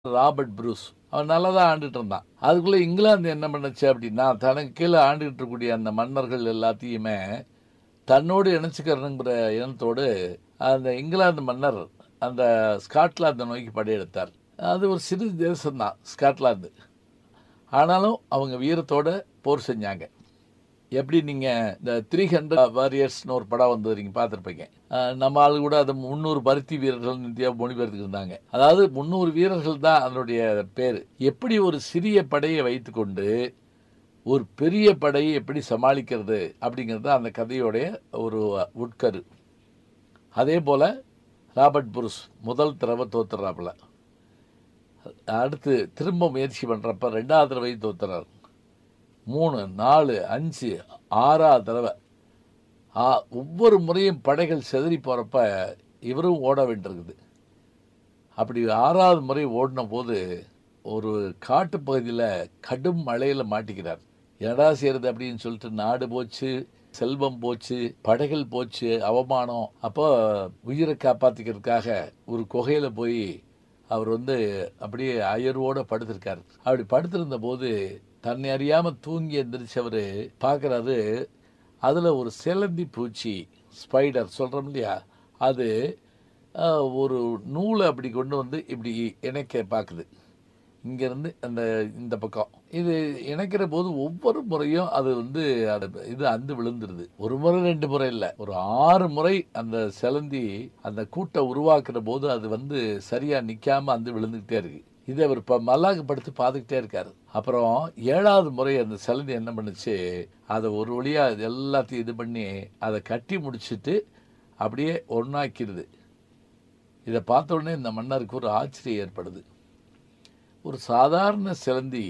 Robert Bruce அவன் நல்லா தான் ஆண்டுட்டு இருந்தான் அதுக்குள்ள இங்கிலாந்து என்ன பண்ணுச்சு அப்படின்னா தனக்கு கீழே ஆண்டுகிட்டு இருக்கக்கூடிய அந்த மன்னர்கள் எல்லாத்தையுமே தன்னோடு இணைச்சிக்கிறனுங்கிற எண்ணத்தோடு அந்த இங்கிலாந்து மன்னர் அந்த ஸ்காட்லாந்தை நோக்கி படையெடுத்தார் அது ஒரு சிறு தேசம்தான் ஸ்காட்லாந்து ஆனாலும் அவங்க வீரத்தோட போர் செஞ்சாங்க எப்படி நீங்கள் இந்த த்ரீ ஹண்ட்ரட் வாரியர்ஸ்னு ஒரு படம் வந்தது நீங்கள் பார்த்துருப்பீங்க அஹ் நம்ம ஆளு கூட அது முந்நூறு பருத்தி வீரர்கள் இந்தியா மொழிபெயர்த்துக்கு இருந்தாங்க அதாவது முந்நூறு வீரர்கள் தான் அதனுடைய பேர் எப்படி ஒரு சிறிய படையை வைத்துக்கொண்டு ஒரு பெரிய படையை எப்படி சமாளிக்கிறது அப்படிங்கிறது தான் அந்த கதையோடைய ஒரு உட்கரு அதே போல் ராபர்ட் புருஸ் முதல் தடவை தோத்துறாப்புல அடுத்து திரும்ப முயற்சி பண்ணுறப்ப ரெண்டாவது தடவை தோத்துறாரு மூணு நாலு அஞ்சு ஆறாவது தடவை ஆ ஒவ்வொரு முறையும் படைகள் செதறி போகிறப்ப இவரும் ஓட வேண்டியிருக்குது அப்படி ஆறாவது முறை ஓடின போது ஒரு காட்டுப்பகுதியில் கடும் மழையில் மாட்டிக்கிறார் என்னடா செய்யறது அப்படின்னு சொல்லிட்டு நாடு போச்சு செல்வம் போச்சு படைகள் போச்சு அவமானம் அப்போ உயிரை காப்பாற்றிக்கிறதுக்காக ஒரு குகையில் போய் அவர் வந்து அப்படியே அயர்வோடு படுத்திருக்கார் அப்படி படுத்திருந்த போது தன்னை அறியாமல் தூங்கி எந்திரிச்சவர் பார்க்குறாரு அதில் ஒரு சிலந்தி பூச்சி ஸ்பைடர் சொல்கிறோம் இல்லையா அது அஹ், ஒரு நூலை அப்படி கொண்டு வந்து இப்படி இணைக்க பார்க்குது இங்கேருந்து அந்த இந்த பக்கம் இது இணைக்கிற போது ஒவ்வொரு முறையும் அது வந்து அது இது அந்து விழுந்துருது ஒரு முறை ரெண்டு முறை இல்லை ஒரு ஆறு முறை அந்த சிலந்தி அந்த கூட்டை உருவாக்குற போது அது வந்து சரியாக நிற்காம அந்து விழுந்துக்கிட்டே இருக்கு இதை அவர் இப்போ மல்லாக்கு படுத்து பார்த்துக்கிட்டே இருக்காரு அப்புறம் ஏழாவது முறை அந்த சிலந்தி என்ன பண்ணுச்சு அதை ஒரு வழியாக அது எல்லாத்தையும் இது பண்ணி அதை கட்டி முடிச்சிட்டு அப்படியே ஒன்றாக்கிடுது இதை பார்த்த உடனே இந்த மன்னருக்கு ஒரு ஆச்சரியம் ஏற்படுது ஒரு சாதாரண சிலந்தி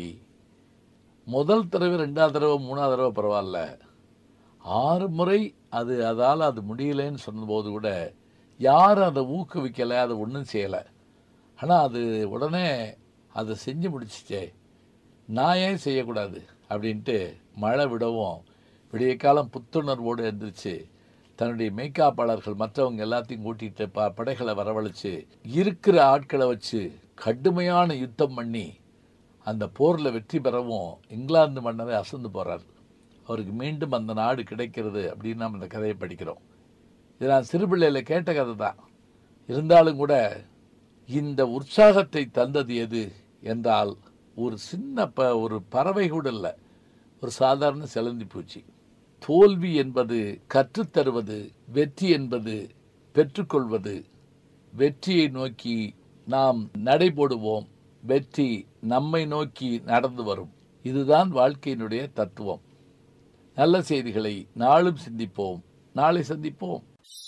முதல் தடவை ரெண்டாவது தடவை மூணாவது தடவை பரவாயில்ல ஆறு முறை அது அதால் அது முடியலைன்னு சொன்னபோது கூட யாரும் அதை ஊக்குவிக்கலை அதை ஒன்றும் செய்யலை ஆனால் அது உடனே அதை செஞ்சு முடிச்சிச்சே நான் ஏன் செய்யக்கூடாது அப்படின்ட்டு மழை விடவும் விடிய காலம் புத்துணர்வோடு எந்திரிச்சு தன்னுடைய மெய்காப்பாளர்கள் மற்றவங்க எல்லாத்தையும் கூட்டிட்டு ப படைகளை வரவழைச்சு இருக்கிற ஆட்களை வச்சு கடுமையான யுத்தம் பண்ணி அந்த போரில் வெற்றி பெறவும் இங்கிலாந்து மன்னரை அசந்து போகிறார் அவருக்கு மீண்டும் அந்த நாடு கிடைக்கிறது அப்படின்னு நம்ம இந்த கதையை படிக்கிறோம் இது நான் சிறுபிள்ளையில் கேட்ட கதை தான் இருந்தாலும் கூட இந்த உற்சாகத்தை தந்தது எது என்றால் ஒரு சின்ன ப ஒரு பறவை கூட இல்லை ஒரு சாதாரண சிலந்தி பூச்சி தோல்வி என்பது கற்றுத்தருவது வெற்றி என்பது பெற்றுக்கொள்வது வெற்றியை நோக்கி நாம் நடைபோடுவோம் வெற்றி நம்மை நோக்கி நடந்து வரும் இதுதான் வாழ்க்கையினுடைய தத்துவம் நல்ல செய்திகளை நாளும் சிந்திப்போம் நாளை சந்திப்போம்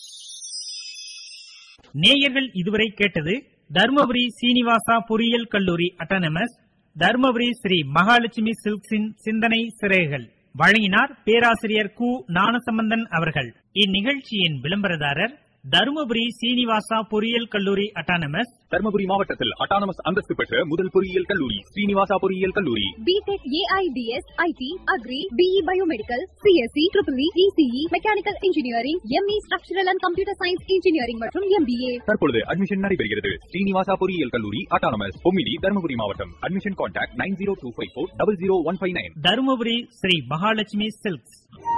நேயர்கள் இதுவரை கேட்டது தர்மபுரி சீனிவாசா பொறியியல் கல்லூரி அட்டானமஸ் தர்மபுரி ஸ்ரீ மகாலட்சுமி சில்க்ஸின் சிந்தனை சிறைகள் வழங்கினார் பேராசிரியர் கு ஞானசம்பந்தன் அவர்கள் இந்நிகழ்ச்சியின் விளம்பரதாரர் தருமபுரி சீனிவாசா பொறியியல் கல்லூரி அட்டானமஸ் தர்மபுரி மாவட்டத்தில் அட்டானமஸ் அந்தஸ்து பெற்ற முதல் பொறியியல் கல்லூரி ஸ்ரீனிவாசா பொறியியல் கல்லூரி BTech AIDS IT agri BE biomedical CSE triple ECE mechanical engineering ME structural and computer science engineering மற்றும் எம்பிஏ தற்பொழுது அட்மிஷன் நடைபெறுகிறது ஸ்ரீனிவாசா பொறியியல் கல்லூரி அட்டானமஸ் பொம்மிடி தர்மபுரி மாவட்டம் admission contact nine zero two five four double zero one five nine Dharmapuri Sri Mahalakshmi silks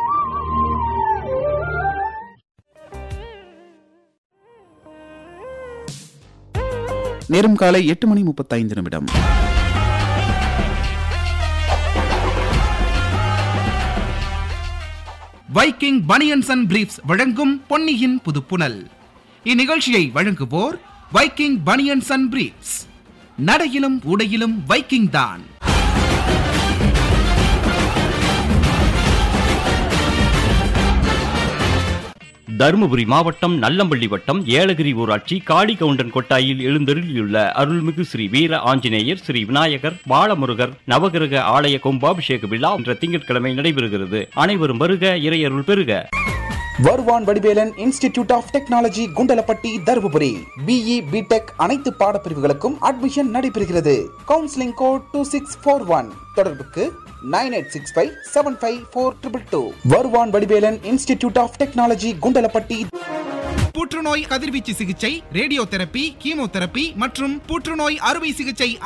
நேரம் காலை எட்டு மணி முப்பத்தைந்து நிமிடம் வைக்கிங் பனியன்ஸ் அண்ட் பிரீப்ஸ் வழங்கும் பொன்னியின் புதுப்புனல் இந்நிகழ்ச்சியை வழங்குவோர் வைக்கிங் பனியன்ஸ் அண்ட் பிரீப்ஸ் நடையிலும் உடையிலும் வைக்கிங் தான் தருமபுரி மாவட்டம் நல்லம்பள்ளி வட்டம் ஏலகிரி ஊராட்சி காளிகவுண்டன் கொட்டாயில் எழுந்தருளியுள்ள அருள்மிகு ஸ்ரீ வீர ஆஞ்சநேயர் ஸ்ரீ விநாயகர் பாலமுருகர் நவகிரக ஆலய கும்பாபிஷேக விழா என்ற திங்கட்கிழமை நடைபெறுகிறது அனைவரும் வருக இறையருள் பெறுக Varuvan Vadivelan institute of technology Kundalapatti Dharmapuri BE BTech அனைத்து பாடப்பிரிவுகளுக்கும் அட்மிஷன் நடைபெறுகிறது counselling code two six four one தொடர்புக்கு nine eight six five seven five four triple two Varuvan Vadivelan institute of technology Kundalapatti புற்றுநோய் கதிர்வீச்சு சிகிச்சை ரேடியோ தெரப்பி கீமோதெரப்பி மற்றும் புற்றுநோய் அறுவை சிகிச்சை